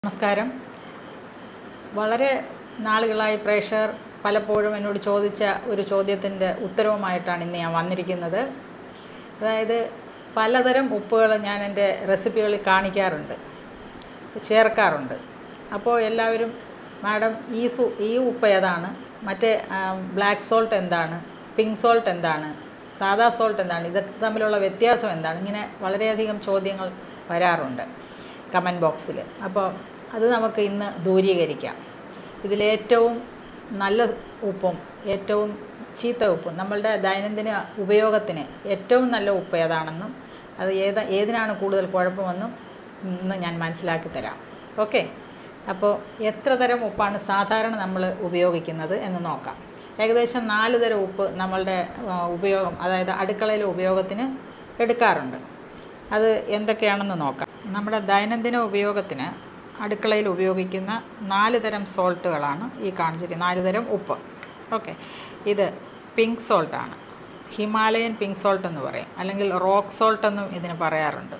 നമസ്കാരം വളരെ നാളുകളായി പ്രേക്ഷകർ പലപ്പോഴും എന്നോട് ചോദിച്ച ഒരു ചോദ്യത്തിൻ്റെ ഉത്തരവുമായിട്ടാണ് ഇന്ന് ഞാൻ വന്നിരിക്കുന്നത് അതായത് പലതരം ഉപ്പുകൾ ഞാൻ എൻ്റെ റെസിപ്പികളിൽ കാണിക്കാറുണ്ട് ചേർക്കാറുണ്ട് അപ്പോൾ എല്ലാവരും മാഡം ഈ സു ഈ ഉപ്പ് ഏതാണ് മറ്റേ ബ്ലാക്ക് സോൾട്ട് എന്താണ് പിങ്ക് സോൾട്ട് എന്താണ് സാദാ സോൾട്ട് എന്താണ് ഇതൊക്കെ തമ്മിലുള്ള വ്യത്യാസം എന്താണ് ഇങ്ങനെ വളരെയധികം ചോദ്യങ്ങൾ വരാറുണ്ട് കമൻറ്റ് ബോക്സിൽ അപ്പോൾ അത് നമുക്ക് ഇന്ന് ദൂരീകരിക്കാം ഇതിലേറ്റവും നല്ല ഉപ്പും ഏറ്റവും ചീത്ത ഉപ്പും നമ്മളുടെ ദൈനംദിന ഉപയോഗത്തിന് ഏറ്റവും നല്ല ഉപ്പ് ഏതാണെന്നും അത് ഏത് ഏതിനാണ് കൂടുതൽ കുഴപ്പമെന്നും ഇന്ന് ഞാൻ മനസ്സിലാക്കി തരാം ഓക്കെ അപ്പോൾ എത്ര തരം ഉപ്പാണ് സാധാരണ നമ്മൾ ഉപയോഗിക്കുന്നത് എന്ന് നോക്കാം ഏകദേശം നാല് തരം ഉപ്പ് നമ്മളുടെ ആ, ഉപയോഗം അതായത് അടുക്കളയിലെ ഉപയോഗത്തിന് എടുക്കാറുണ്ട് അത് എന്തൊക്കെയാണെന്ന് നോക്കാം നമ്മുടെ ദൈനംദിന ഉപയോഗത്തിന് അടുക്കളയിൽ ഉപയോഗിക്കുന്ന നാല് തരം സോൾട്ടുകളാണ് ഈ കാണിച്ചിരിക്കുന്നത് നാല് തരം ഉപ്പ് ഓക്കെ ഇത് പിങ്ക് സോൾട്ടാണ് ഹിമാലയൻ പിങ്ക് സോൾട്ട് എന്ന് പറയും അല്ലെങ്കിൽ റോക്ക് സോൾട്ട് എന്നും ഇതിന് പറയാറുണ്ട്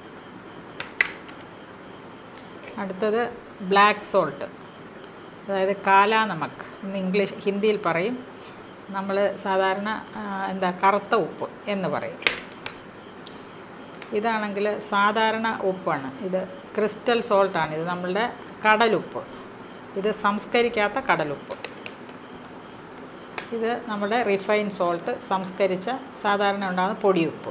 അടുത്തത് ബ്ലാക്ക് സോൾട്ട് അതായത് കാലാ നമക്ക് എന്ന് ഇംഗ്ലീഷ് ഹിന്ദിയിൽ പറയും നമ്മൾ സാധാരണ ആ, എന്താ കറുത്ത ഉപ്പ് എന്ന് പറയും ഇതാണെങ്കിൽ സാധാരണ ഉപ്പാണ് ഇത് ക്രിസ്റ്റൽ സോൾട്ടാണ് ഇത് നമ്മളുടെ കടലുപ്പ് ഇത് സംസ്കരിക്കാത്ത കടലുപ്പ് ഇത് നമ്മുടെ റിഫൈൻ സോൾട്ട് സംസ്കരിച്ച സാധാരണ ഉണ്ടാകുന്ന പൊടിയുപ്പ്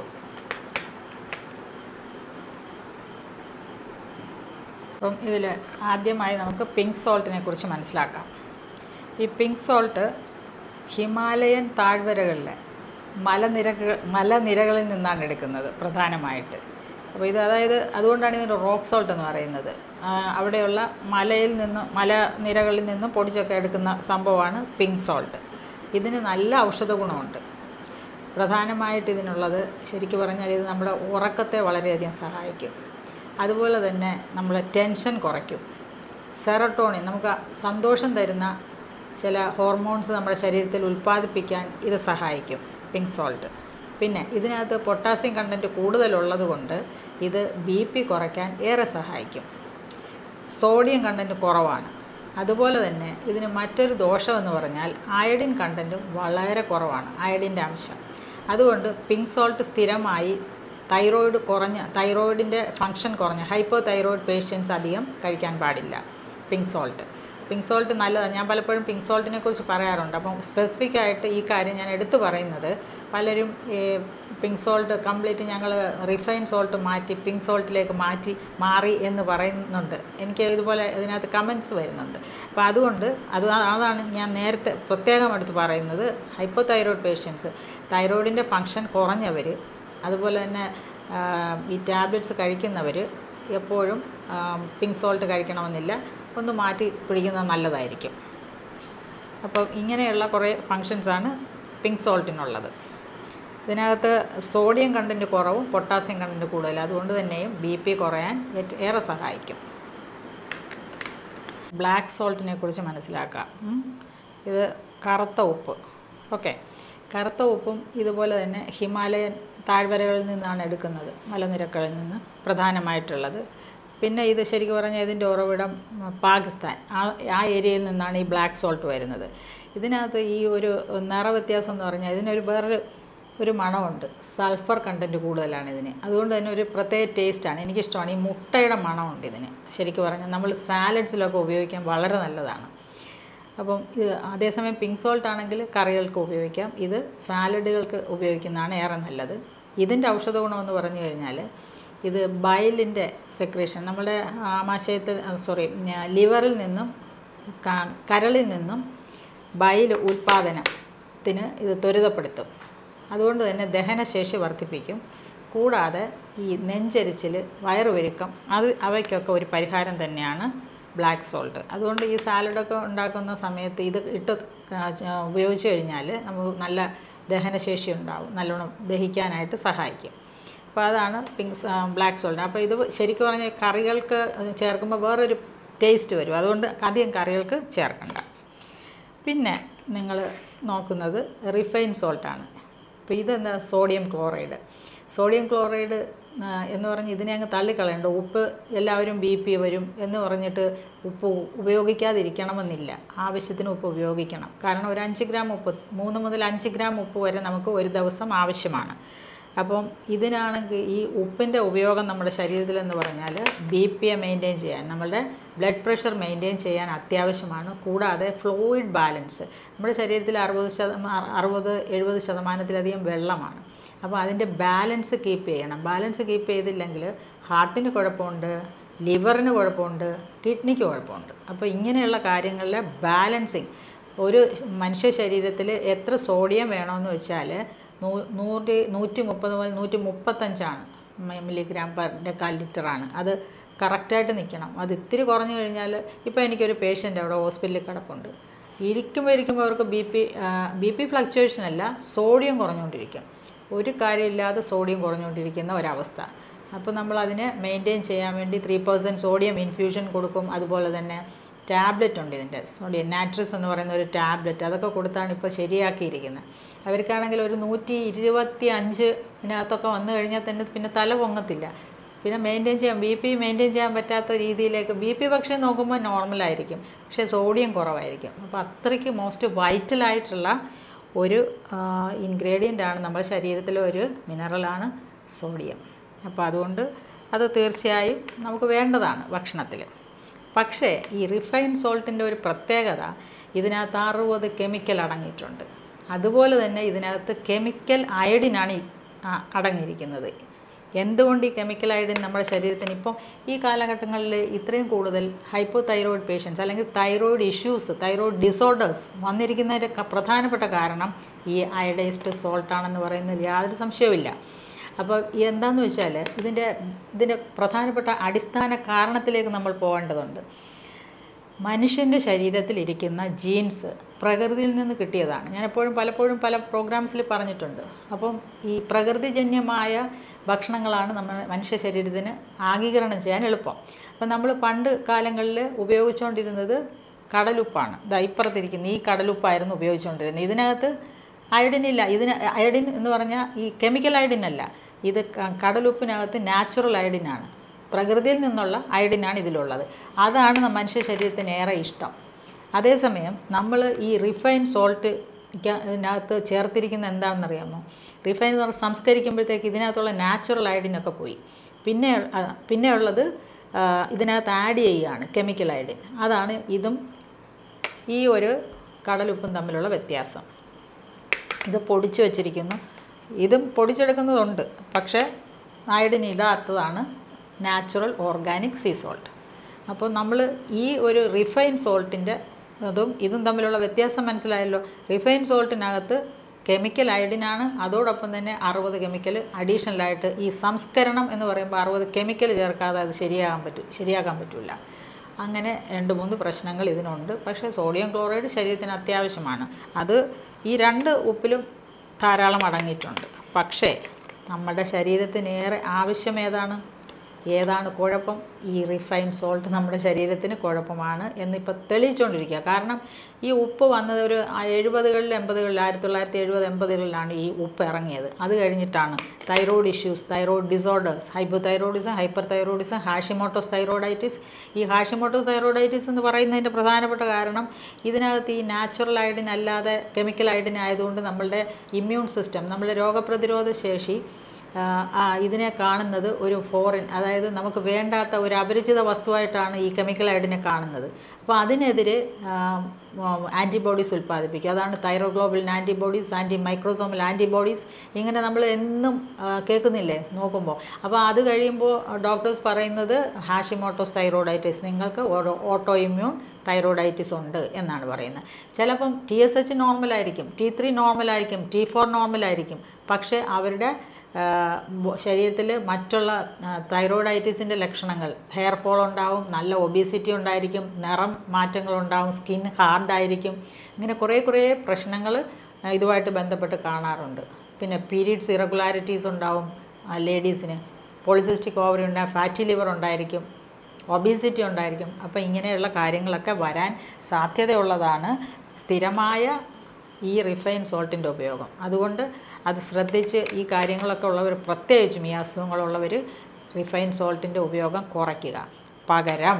അപ്പം ഇതിൽ ആദ്യമായി നമുക്ക് പിങ്ക് സോൾട്ടിനെ കുറിച്ച് മനസ്സിലാക്കാം ഈ പിങ്ക് സോൾട്ട് ഹിമാലയൻ താഴ്വരകളിലെ മലനിരകൾ മലനിരകളിൽ നിന്നാണ് എടുക്കുന്നത് പ്രധാനമായിട്ട് അപ്പോൾ ഇത് അതായത് അതുകൊണ്ടാണ് ഇതിന് റോക്ക് സോൾട്ട് എന്ന് പറയുന്നത് ആ, അവിടെയുള്ള മലയിൽ നിന്നും മലനിരകളിൽ നിന്നും പൊടിച്ചൊക്കെ എടുക്കുന്ന സംഭവമാണ് പിങ്ക് സോൾട്ട് ഇതിന് നല്ല ഔഷധ ഗുണമുണ്ട് പ്രധാനമായിട്ട് ഇതിനുള്ളത് ശരിക്കും പറഞ്ഞാൽ ഇത് നമ്മുടെ ഉറക്കത്തെ വളരെയധികം സഹായിക്കും അതുപോലെ തന്നെ നമ്മുടെ ടെൻഷൻ കുറയ്ക്കും സെറട്ടോണിൻ നമുക്ക് സന്തോഷം തരുന്ന ചില ഹോർമോൺസ് നമ്മുടെ ശരീരത്തിൽ ഉൽപ്പാദിപ്പിക്കാൻ ഇത് സഹായിക്കും പിങ്ക് സോൾട്ട് പിന്നെ ഇതിനകത്ത് പൊട്ടാസ്യം കണ്ടൻറ്റ് കൂടുതലുള്ളത് കൊണ്ട് ഇത് ബി പി കുറയ്ക്കാൻ ഏറെ സഹായിക്കും സോഡിയം കണ്ടൻറ്റ് കുറവാണ് അതുപോലെ തന്നെ ഇതിന് മറ്റൊരു ദോഷമെന്ന് പറഞ്ഞാൽ അയഡിൻ കണ്ടൻറ്റും വളരെ കുറവാണ് അയഡിൻ്റെ അംശം അതുകൊണ്ട് പിങ്ക് സോൾട്ട് സ്ഥിരമായി തൈറോയിഡ് കുറഞ്ഞ തൈറോയിഡിൻ്റെ ഫങ്ഷൻ കുറഞ്ഞ ഹൈപ്പോ തൈറോയിഡ് പേഷ്യൻസ് അധികം കഴിക്കാൻ പാടില്ല പിങ്ക് സോൾട്ട് പിങ്ക് സോൾട്ട് നല്ലതാണ് ഞാൻ പലപ്പോഴും പിങ്ക് സോൾട്ടിനെ കുറിച്ച് പറയാറുണ്ട് അപ്പം സ്പെസിഫിക് ആയിട്ട് ഈ കാര്യം ഞാൻ എടുത്തു പറയുന്നത് പലരും ഈ പിങ്ക് സോൾട്ട് കംപ്ലീറ്റ് ഞങ്ങൾ റിഫൈൻ സോൾട്ട് മാറ്റി പിങ്ക് സോൾട്ടിലേക്ക് മാറ്റി മാറി എന്ന് പറയുന്നുണ്ട് എനിക്ക് ഇതുപോലെ ഇതിനകത്ത് കമൻസ് വരുന്നുണ്ട് അപ്പോൾ അതുകൊണ്ട് അത് അതാണ് ഞാൻ നേരത്തെ പ്രത്യേകം എടുത്ത് പറയുന്നത് ഹൈപ്പോ തൈറോയ്ഡ് പേഷ്യൻസ് തൈറോയിഡിൻ്റെ ഫങ്ഷൻ കുറഞ്ഞവർ അതുപോലെ തന്നെ ആ, ഈ ടാബ്ലറ്റ്സ് കഴിക്കുന്നവർ എപ്പോഴും പിങ്ക് സോൾട്ട് കഴിക്കണമെന്നില്ല ഒന്ന് മാറ്റി പിടിക്കുന്നത് നല്ലതായിരിക്കും അപ്പം ഇങ്ങനെയുള്ള കുറേ ഫങ്ഷൻസാണ് പിങ്ക് സോൾട്ടിനുള്ളത് ഇതിനകത്ത് സോഡിയം കണ്ടൻറ്റ് കുറവും പൊട്ടാസ്യം കണ്ടൻറ്റ് കൂടുതൽ അതുകൊണ്ട് തന്നെയും ബി പി കുറയാൻ ഏറ്റ- ഏറെ സഹായിക്കും ബ്ലാക്ക് സോൾട്ടിനെ കുറിച്ച് മനസ്സിലാക്കാം ഉം. ഇത് കറുത്ത ഉപ്പ് ഓക്കെ കറുത്ത ഉപ്പും ഇതുപോലെ തന്നെ ഹിമാലയൻ താഴ്വരകളിൽ നിന്നാണ് എടുക്കുന്നത് മലനിരകളിൽ നിന്ന് പ്രധാനമായിട്ടുള്ളത് പിന്നെ ഇത് ശരിക്കും പറഞ്ഞാൽ ഇതിൻ്റെ ഉറവിടം ഉം, പാകിസ്ഥാൻ ആ ആ ഏരിയയിൽ നിന്നാണ് ഈ ബ്ലാക്ക് സോൾട്ട് വരുന്നത് ഇതിനകത്ത് ഈ ഒരു നിറവ്യത്യാസം എന്ന് പറഞ്ഞാൽ ഇതിനൊരു വേറൊരു ഒരു മണമുണ്ട് സൾഫർ കണ്ടൻറ്റ് കൂടുതലാണ് ഇതിന് അതുകൊണ്ട് തന്നെ ഒരു പ്രത്യേക ടേസ്റ്റാണ് എനിക്കിഷ്ടമാണ് ഈ മുട്ടയുടെ മണമുണ്ട് ഇതിന് ശരിക്കും പറഞ്ഞാൽ നമ്മൾ സാലഡ്സിലൊക്കെ ഉപയോഗിക്കാൻ വളരെ നല്ലതാണ് അപ്പം ഇത് അതേസമയം പിങ്ക് സോൾട്ട് ആണെങ്കിൽ കറികൾക്ക് ഉപയോഗിക്കാം ഇത് സാലഡുകൾക്ക് ഉപയോഗിക്കുന്നതാണ് ഏറെ നല്ലത് ഇതിൻ്റെ ഔഷധ ഗുണമെന്ന് പറഞ്ഞു കഴിഞ്ഞാൽ ഇത് ബയലിൻ്റെ സെക്രീഷൻ നമ്മുടെ ആമാശയത്തിൽ സോറി ലിവറിൽ നിന്നും ക- കരളിൽ നിന്നും ബയൽ ഉൽപ്പാദനത്തിന് ഇത് ത്വരിതപ്പെടുത്തും അതുകൊണ്ട് തന്നെ ദഹനശേഷി വർദ്ധിപ്പിക്കും കൂടാതെ ഈ നെഞ്ചരിച്ചിൽ വയറുപെരുക്കം അത് അവയ്ക്കൊക്കെ ഒരു പരിഹാരം തന്നെയാണ് ബ്ലാക്ക് സോൾട്ട് അതുകൊണ്ട് ഈ സാലഡൊക്കെ ഉണ്ടാക്കുന്ന സമയത്ത് ഇത് ഇട്ട് ക- ച- ഉപയോഗിച്ച് കഴിഞ്ഞാൽ നമുക്ക് നല്ല ദഹനശേഷി ഉണ്ടാവും നല്ലോണം ദഹിക്കാനായിട്ട് സഹായിക്കും അപ്പോൾ അതാണ് പിങ്ക് ബ്ലാക്ക് സോൾട്ട് അപ്പോൾ ഇത് ശരിക്കും പറഞ്ഞാൽ കറികൾക്ക് ചേർക്കുമ്പോൾ വേറൊരു ടേസ്റ്റ് വരും അതുകൊണ്ട് അധികം കറികൾക്ക് ചേർക്കണ്ട പിന്നെ നിങ്ങൾ നോക്കുന്നത് റിഫൈൻ സോൾട്ടാണ് അപ്പോൾ ഇതെന്താ സോഡിയം ക്ലോറൈഡ് സോഡിയം ക്ലോറൈഡ് ആ, എന്ന് പറഞ്ഞ് ഇതിനെ അങ്ങ് തള്ളിക്കളയണ്ട ഉപ്പ് എല്ലാവരും ബി പി വരും എന്ന് പറഞ്ഞിട്ട് ഉപ്പ് ഉപയോഗിക്കാതിരിക്കണമെന്നില്ല ആവശ്യത്തിന് ഉപ്പ് ഉപയോഗിക്കണം കാരണം ഒരു അഞ്ച് ഗ്രാം ഉപ്പ് മൂന്ന് മുതൽ അഞ്ച് ഗ്രാം ഉപ്പ് വരെ നമുക്ക് ഒരു ദിവസം ആവശ്യമാണ് അപ്പം ഇതിനാണെങ്കിൽ ഈ ഉപ്പിൻ്റെ ഉപയോഗം നമ്മുടെ ശരീരത്തിൽ എന്ന് പറഞ്ഞാൽ ബി പി എ മെയിൻറ്റെയിൻ ചെയ്യാൻ നമ്മളുടെ ബ്ലഡ് പ്രഷർ മെയിൻറ്റെയിൻ ചെയ്യാൻ അത്യാവശ്യമാണ് കൂടാതെ ഫ്ലൂയിഡ് ബാലൻസ് നമ്മുടെ ശരീരത്തിൽ അറുപത് ശതമാനം അറുപത് എഴുപത് ശതമാനത്തിലധികം വെള്ളമാണ് അപ്പോൾ അതിൻ്റെ ബാലൻസ് കീപ്പ് ചെയ്യണം ബാലൻസ് കീപ്പ് ചെയ്തില്ലെങ്കിൽ ഹാർട്ടിന് കുഴപ്പമുണ്ട് ലിവറിന് കുഴപ്പമുണ്ട് കിഡ്നിക്ക് കുഴപ്പമുണ്ട് അപ്പോൾ ഇങ്ങനെയുള്ള കാര്യങ്ങളിലെ ബാലൻസിങ് ഒരു മനുഷ്യ ശരീരത്തിൽ എത്ര സോഡിയം വേണമെന്ന് വെച്ചാൽ നൂ നൂറ്റി നൂറ്റി മുപ്പത് മുതൽ നൂറ്റി മുപ്പത്തഞ്ചാണ് മില്ലിഗ്രാം പെർ ഡെക്കാൽ ലിറ്ററാണ് അത് കറക്റ്റായിട്ട് നിൽക്കണം അത് ഇത്തിരി കുറഞ്ഞു കഴിഞ്ഞാൽ ഇപ്പോൾ എനിക്കൊരു പേഷ്യൻ്റ് അവിടെ ഹോസ്പിറ്റലിൽ കിടപ്പുണ്ട് ഇരിക്കുമ്പോൾ ഇരിക്കുമ്പോൾ അവർക്ക് B P B P fluctuation അല്ല സോഡിയം കുറഞ്ഞുകൊണ്ടിരിക്കും ഒരു കാര്യമില്ലാതെ സോഡിയം കുറഞ്ഞുകൊണ്ടിരിക്കുന്ന ഒരവസ്ഥ അപ്പോൾ നമ്മൾ അതിനെ മെയിൻറ്റെയിൻ ചെയ്യാൻ വേണ്ടി ത്രീ പെർസെൻറ്റ് സോഡിയം ഇൻഫ്യൂഷൻ കൊടുക്കും അതുപോലെ തന്നെ ടാബ്ലറ്റ് ഉണ്ട് ഇതിൻ്റെ സോഡിയം നാട്രസ് എന്ന് പറയുന്ന ഒരു ടാബ്ലറ്റ് അതൊക്കെ കൊടുത്താണ് ഇപ്പോൾ ശരിയാക്കിയിരിക്കുന്നത് അവർക്കാണെങ്കിൽ ഒരു നൂറ്റി ഇരുപത്തി അഞ്ചിനകത്തൊക്കെ വന്നു കഴിഞ്ഞാൽ തന്നെ പിന്നെ തല പൊങ്ങത്തില്ല പിന്നെ മെയിൻറ്റെയിൻ ചെയ്യാൻ ബി പി മെയിൻറ്റെയിൻ ചെയ്യാൻ പറ്റാത്ത രീതിയിലേക്ക് ബി പി പക്ഷേ നോക്കുമ്പോൾ നോർമലായിരിക്കും പക്ഷേ സോഡിയം കുറവായിരിക്കും അപ്പോൾ അത്രയ്ക്ക് മോസ്റ്റ് വൈറ്റലായിട്ടുള്ള ഒരു ഇൻഗ്രീഡിയൻ്റ് ആണ് നമ്മുടെ ശരീരത്തിലെ ഒരു മിനറലാണ് സോഡിയം അപ്പോൾ അതുകൊണ്ട് അത് തീർച്ചയായും നമുക്ക് വേണ്ടതാണ് ഭക്ഷണത്തിൽ പക്ഷേ ഈ റിഫൈൻ സോൾട്ടിൻ്റെ ഒരു പ്രത്യേകത ഇതിനകത്ത് അറുപത് കെമിക്കൽ അടങ്ങിയിട്ടുണ്ട് അതുപോലെ തന്നെ ഇതിനകത്ത് കെമിക്കൽ അയഡിനാണ് ഈ- ആ, അടങ്ങിയിരിക്കുന്നത് എന്തുകൊണ്ട് ഈ കെമിക്കൽ അയഡിൻ നമ്മുടെ ശരീരത്തിന് ഇപ്പം ഈ കാലഘട്ടങ്ങളിൽ ഇത്രയും കൂടുതൽ ഹൈപ്പോ തൈറോയിഡ് പേഷ്യൻസ് അല്ലെങ്കിൽ തൈറോയിഡ് ഇഷ്യൂസ് തൈറോയിഡ് ഡിസോർഡേഴ്സ് വന്നിരിക്കുന്നതിൻ്റെ ക- പ്രധാനപ്പെട്ട കാരണം ഈ അയഡൈസ്ഡ് സോൾട്ടാണെന്ന് പറയുന്നതിൽ യാതൊരു സംശയവുമില്ല അപ്പോൾ എന്താന്ന് വെച്ചാൽ ഇതിൻ്റെ ഇതിൻ്റെ പ്രധാനപ്പെട്ട അടിസ്ഥാന കാരണത്തിലേക്ക് നമ്മൾ പോകേണ്ടതുണ്ട് മനുഷ്യൻ്റെ ശരീരത്തിൽ ഇരിക്കുന്ന ജീൻസ് പ്രകൃതിയിൽ നിന്ന് കിട്ടിയതാണ് ഞാൻ എപ്പോഴും പലപ്പോഴും പല പ്രോഗ്രാംസിൽ പറഞ്ഞിട്ടുണ്ട് അപ്പം ഈ പ്രകൃതിജന്യമായ ഭക്ഷണങ്ങളാണ് നമ്മൾ മനുഷ്യ ശരീരത്തിന് ആഗീകരണം ചെയ്യാൻ എളുപ്പം അപ്പം നമ്മൾ പണ്ട് കാലങ്ങളിൽ ഉപയോഗിച്ചുകൊണ്ടിരുന്നത് കടലുപ്പാണ് ദാ ഇപ്പുറത്തിരിക്കുന്ന ഈ കടലുപ്പായിരുന്നു ഉപയോഗിച്ചുകൊണ്ടിരുന്നത് ഇതിനകത്ത് അയഡിൻ ഇല്ല ഇതിന് അയഡിൻ എന്ന് പറഞ്ഞാൽ ഈ കെമിക്കൽ അയഡിൻ അല്ല ഇത് ക- കടലുപ്പിനകത്ത് നാച്ചുറൽ അയഡിനാണ് പ്രകൃതിയിൽ നിന്നുള്ള അയഡിനാണ് ഇതിലുള്ളത് അതാണ് ന- മനുഷ്യ ശരീരത്തിന് ഏറെ ഇഷ്ടം അതേസമയം നമ്മൾ ഈ റിഫൈൻ സോൾട്ട് ഇതിനകത്ത് ചേർത്തിരിക്കുന്ന എന്താണെന്നറിയാമോ റിഫൈൻ എന്ന് പറഞ്ഞാൽ സംസ്കരിക്കുമ്പോഴത്തേക്ക് ഇതിനകത്തുള്ള നാച്ചുറൽ അയഡിനൊക്കെ പോയി പിന്നെ ആ, പിന്നെ ഉള്ളത് ആ, ഇതിനകത്ത് ആഡ് ചെയ്യുകയാണ് കെമിക്കൽ അയഡിൻ അതാണ് ഇതും ഈ ഒരു കടലുപ്പും തമ്മിലുള്ള വ്യത്യാസം ഇത് പൊടിച്ച് വെച്ചിരിക്കുന്നു ഇതും പൊടിച്ചെടുക്കുന്നതുണ്ട് പക്ഷേ അയഡിൻ ഇടാത്തതാണ് നാച്ചുറൽ ഓർഗാനിക് സീ സോൾട്ട് അപ്പോൾ നമ്മൾ ഈ ഒരു റിഫൈൻ സോൾട്ടിൻ്റെ അതും ഇതും തമ്മിലുള്ള വ്യത്യാസം മനസ്സിലായല്ലോ റിഫൈൻ സോൾട്ടിനകത്ത് കെമിക്കൽ അയഡിനാണ് അതോടൊപ്പം തന്നെ അറുപത് കെമിക്കൽ അഡീഷണലായിട്ട് ഈ സംസ്കരണം എന്ന് പറയുമ്പോൾ അറുപത് കെമിക്കൽ ചേർക്കാതെ അത് ശരിയാകാൻ പറ്റും ശരിയാക്കാൻ പറ്റില്ല അങ്ങനെ രണ്ട് മൂന്ന് പ്രശ്നങ്ങൾ ഇതിനുണ്ട് പക്ഷേ സോഡിയം ക്ലോറൈഡ് ശരീരത്തിന് അത്യാവശ്യമാണ് അത് ഈ രണ്ട് ഉപ്പിലും ധാരാളം അടങ്ങിയിട്ടുണ്ട് പക്ഷേ നമ്മുടെ ശരീരത്തിന് ഏറെ ആവശ്യം ഏതാണ് ഏതാണ് കുഴപ്പം ഈ റിഫൈൻ സോൾട്ട് നമ്മുടെ ശരീരത്തിന് കുഴപ്പമാണ് എന്നിപ്പോൾ തെളിയിച്ചുകൊണ്ടിരിക്കുക കാരണം ഈ ഉപ്പ് വന്നത് ഒരു എഴുപതുകളിൽ എൺപതുകളിൽ ആയിരത്തി തൊള്ളായിരത്തി എഴുപത് എൺപതുകളിലാണ് ഈ ഉപ്പ് ഇറങ്ങിയത് അത് കഴിഞ്ഞിട്ടാണ് thyroid issues thyroid disorders hypothyroidism hyperthyroidism Hashimoto's thyroiditis ഈ ഹാഷിമോട്ടോസ് തൈറോയിഡൈറ്റിസ് എന്ന് പറയുന്നതിൻ്റെ പ്രധാനപ്പെട്ട കാരണം ഇതിനകത്ത് ഈ നാച്ചുറൽ അയഡിൻ അല്ലാതെ കെമിക്കൽ അയഡിൻ ആയതുകൊണ്ട് നമ്മളുടെ ഇമ്മ്യൂൺ സിസ്റ്റം നമ്മളുടെ രോഗപ്രതിരോധ ശേഷി ആ, ആ, ഇതിനെ കാണുന്നത് ഒരു ഫോറിൻ അതായത് നമുക്ക് വേണ്ടാത്ത ഒരു അപരിചിത വസ്തുവായിട്ടാണ് ഈ കെമിക്കൽ അയഡിനെ കാണുന്നത് അപ്പോൾ അതിനെതിരെ ആൻറ്റിബോഡീസ് ഉൽപ്പാദിപ്പിക്കുക അതാണ് thyroglobin antibodies anti microsomal antibodies ഇങ്ങനെ നമ്മൾ എന്നും ആ, കേൾക്കുന്നില്ലേ നോക്കുമ്പോൾ അപ്പോൾ അത് കഴിയുമ്പോൾ ഡോക്ടേഴ്സ് പറയുന്നത് ഹാഷിമോട്ടോസ് തൈറോയിഡൈറ്റിസ് നിങ്ങൾക്ക് ഓട്ടോ ഇമ്മ്യൂൺ തൈറോയിഡൈറ്റിസ് ഉണ്ട് എന്നാണ് പറയുന്നത് ചിലപ്പം ടി എസ് എച്ച് നോർമലായിരിക്കും ടി ത്രീ നോർമലായിരിക്കും ടി ഫോർ നോർമലായിരിക്കും പക്ഷേ അവരുടെ ശരീരത്തിൽ മറ്റുള്ള തൈറോയിഡൈറ്റിസിൻ്റെ ലക്ഷണങ്ങൾ ഹെയർ ഫോൾ ഉണ്ടാവും നല്ല ഒബീസിറ്റി ഉണ്ടായിരിക്കും നിറം മാറ്റങ്ങളുണ്ടാവും സ്കിൻ ഹാർഡായിരിക്കും ഇങ്ങനെ കുറേ കുറേ പ്രശ്നങ്ങൾ ഇതുമായിട്ട് ബന്ധപ്പെട്ട് കാണാറുണ്ട് പിന്നെ പീരീഡ്സ് ഇറഗുലാരിറ്റീസ് ഉണ്ടാവും ലേഡീസിന് പോളിസിസ്റ്റിക് ഓവറി ഉണ്ടാകും ഫാറ്റി ലിവർ ഉണ്ടായിരിക്കും ഒബീസിറ്റി ഉണ്ടായിരിക്കും അപ്പോൾ ഇങ്ങനെയുള്ള കാര്യങ്ങളൊക്കെ വരാൻ സാധ്യതയുള്ളതാണ് സ്ഥിരമായ ഈ റിഫൈൻ സോൾട്ടിൻ്റെ ഉപയോഗം അതുകൊണ്ട് അത് ശ്രദ്ധിച്ച് ഈ കാര്യങ്ങളൊക്കെ ഉള്ളവർ പ്രത്യേകിച്ചും ഈ അസുഖങ്ങളുള്ളവർ റിഫൈൻ സോൾട്ടിൻ്റെ ഉപയോഗം കുറയ്ക്കുക പകരം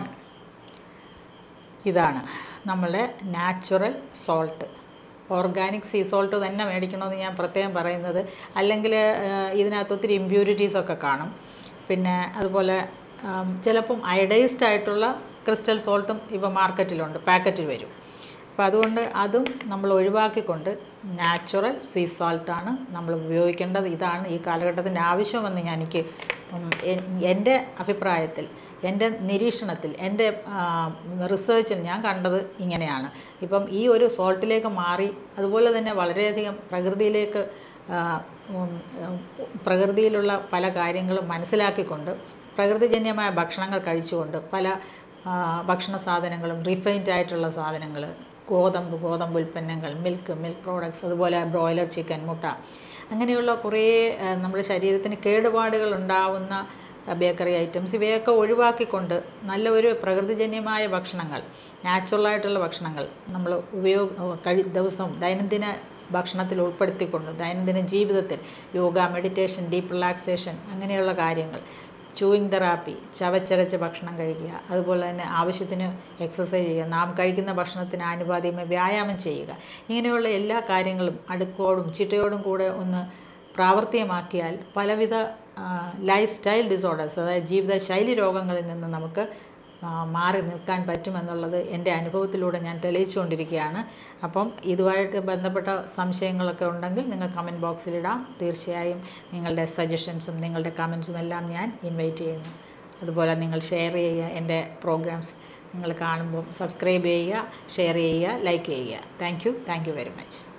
ഇതാണ് നമ്മളുടെ natural salt organic sea salt തന്നെ മേടിക്കണമെന്ന് ഞാൻ പ്രത്യേകം പറയുന്നത് അല്ലെങ്കിൽ ഇതിനകത്ത് ഒത്തിരി ഇമ്പ്യൂരിറ്റീസ് ഒക്കെ കാണും പിന്നെ അതുപോലെ ആം, ചിലപ്പം അയഡൈസ്ഡ് ആയിട്ടുള്ള ക്രിസ്റ്റൽ സോൾട്ടും ഇപ്പോൾ മാർക്കറ്റിലുണ്ട് പാക്കറ്റിൽ വരും അപ്പോൾ അതുകൊണ്ട് അതും നമ്മൾ ഒഴിവാക്കിക്കൊണ്ട് നാച്ചുറൽ സീ സോൾട്ടാണ് നമ്മൾ ഉപയോഗിക്കേണ്ടത് ഇതാണ് ഈ കാലഘട്ടത്തിൻ്റെ ആവശ്യമെന്ന് ഞാൻ എനിക്ക് ഉം, എൻ- എൻ്റെ അഭിപ്രായത്തിൽ എൻ്റെ നിരീക്ഷണത്തിൽ എൻ്റെ റിസർച്ചിൽ ഞാൻ കണ്ടത് ഇങ്ങനെയാണ് ഇപ്പം ഈ ഒരു സോൾട്ടിലേക്ക് മാറി അതുപോലെ തന്നെ വളരെയധികം പ്രകൃതിയിലേക്ക് ആ, ഉം, ഉം, പ്രകൃതിയിലുള്ള പല കാര്യങ്ങളും മനസ്സിലാക്കിക്കൊണ്ട് പ്രകൃതിജന്യമായ ഭക്ഷണങ്ങൾ കഴിച്ചുകൊണ്ട് പല ആ, ഭക്ഷണ സാധനങ്ങളും റിഫൈൻഡ് ആയിട്ടുള്ള സാധനങ്ങൾ ഗോതമ്പ് ഗോതമ്പ് ഉൽപ്പന്നങ്ങൾ മിൽക്ക് മിൽക്ക് പ്രോഡക്ട്സ് അതുപോലെ ബ്രോയിലർ ചിക്കൻ മുട്ട അങ്ങനെയുള്ള കുറേ ആ, നമ്മുടെ ശരീരത്തിന് കേടുപാടുകൾ ഉണ്ടാവുന്ന ബേക്കറി ഐറ്റംസ് ഇവയൊക്കെ ഒഴിവാക്കിക്കൊണ്ട് നല്ല ഒരു പ്രകൃതിജന്യമായ ഭക്ഷണങ്ങൾ നാച്ചുറലായിട്ടുള്ള ഭക്ഷണങ്ങൾ നമ്മൾ ഉപയോഗ കഴി ദിവസവും ദൈനംദിന ഭക്ഷണത്തിൽ ഉൾപ്പെടുത്തിക്കൊണ്ട് ദൈനംദിന ജീവിതത്തിൽ യോഗ മെഡിറ്റേഷൻ ഡീപ്പ് റിലാക്സേഷൻ അങ്ങനെയുള്ള കാര്യങ്ങൾ ചൂയിങ് തെറാപ്പി ചവച്ചരച്ച് ഭക്ഷണം കഴിക്കുക അതുപോലെ തന്നെ ആവശ്യത്തിന് എക്സസൈസ് ചെയ്യുക നാം കഴിക്കുന്ന ഭക്ഷണത്തിന് ആനുപാതികമായി വ്യായാമം ചെയ്യുക ഇങ്ങനെയുള്ള എല്ലാ കാര്യങ്ങളും അടുക്കോടും ചിട്ടയോടും കൂടെ ഒന്ന് പ്രാവർത്തികമാക്കിയാൽ പലവിധ ലൈഫ് സ്റ്റൈൽ ഡിസോർഡേഴ്സ് അതായത് ജീവിതശൈലി രോഗങ്ങളിൽ നിന്ന് നമുക്ക് ആ, മാറി നിൽക്കാൻ പറ്റുമെന്നുള്ളത് എൻ്റെ അനുഭവത്തിലൂടെ ഞാൻ തെളിയിച്ചുകൊണ്ടിരിക്കുകയാണ് അപ്പം ഇതുമായിട്ട് ബന്ധപ്പെട്ട സംശയങ്ങളൊക്കെ ഉണ്ടെങ്കിൽ നിങ്ങൾ കമൻറ്റ് ബോക്സിലിടാം തീർച്ചയായും നിങ്ങളുടെ സജഷൻസും നിങ്ങളുടെ കമൻസും എല്ലാം ഞാൻ ഇൻവൈറ്റ് ചെയ്യുന്നു അതുപോലെ നിങ്ങൾ ഷെയർ ചെയ്യുക എൻ്റെ പ്രോഗ്രാംസ് നിങ്ങൾ കാണുമ്പോൾ സബ്സ്ക്രൈബ് ചെയ്യുക ഷെയർ ചെയ്യുക ലൈക്ക് ചെയ്യുക thank you thank you very much